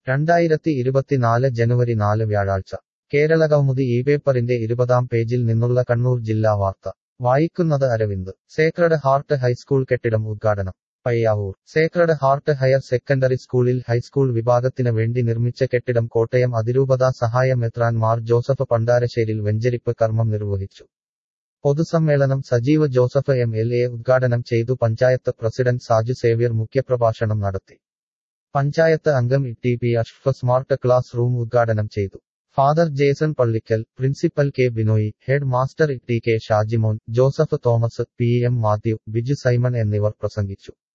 രണ്ടായിരത്തി ഇരുപത്തിനാല് ജനുവരി നാല് വ്യാഴാഴ്ച കേരള കൗമുദി ഈ പേപ്പറിന്റെ ഇരുപതാം പേജിൽ നിന്നുള്ള കണ്ണൂർ ജില്ലാ വാർത്ത വായിക്കുന്നത് അരവിന്ദ് സേക്രഡ് ഹാർട്ട് ഹൈസ്കൂൾ കെട്ടിടം ഉദ്ഘാടനം Payyavoor sacred heart higher secondary സ്കൂളിൽ ഹൈസ്കൂൾ വിഭാഗത്തിന് വേണ്ടി നിർമ്മിച്ച കെട്ടിടം കോട്ടയം അതിരൂപതാ സഹായ മെത്രാൻ മാർ ജോസഫ് പണ്ടാരശ്ശേരിൽ വെഞ്ചരിപ്പ് കർമ്മം നിർവഹിച്ചു പൊതുസമ്മേളനം Sajeev Joseph M L A ഉദ്ഘാടനം ചെയ്തു പഞ്ചായത്ത് പ്രസിഡന്റ് സാജു സേവ്യർ മുഖ്യപ്രഭാഷണം നടത്തി പഞ്ചായത്ത് അംഗം T P Ashraf smart class room ഉദ്ഘാടനം ചെയ്തു father Jason Pallikkal principal K Binoy head master T K Shajimon Joseph Thomas P M Mathew Biju Simon എന്നിവർ പ്രസംഗിച്ചു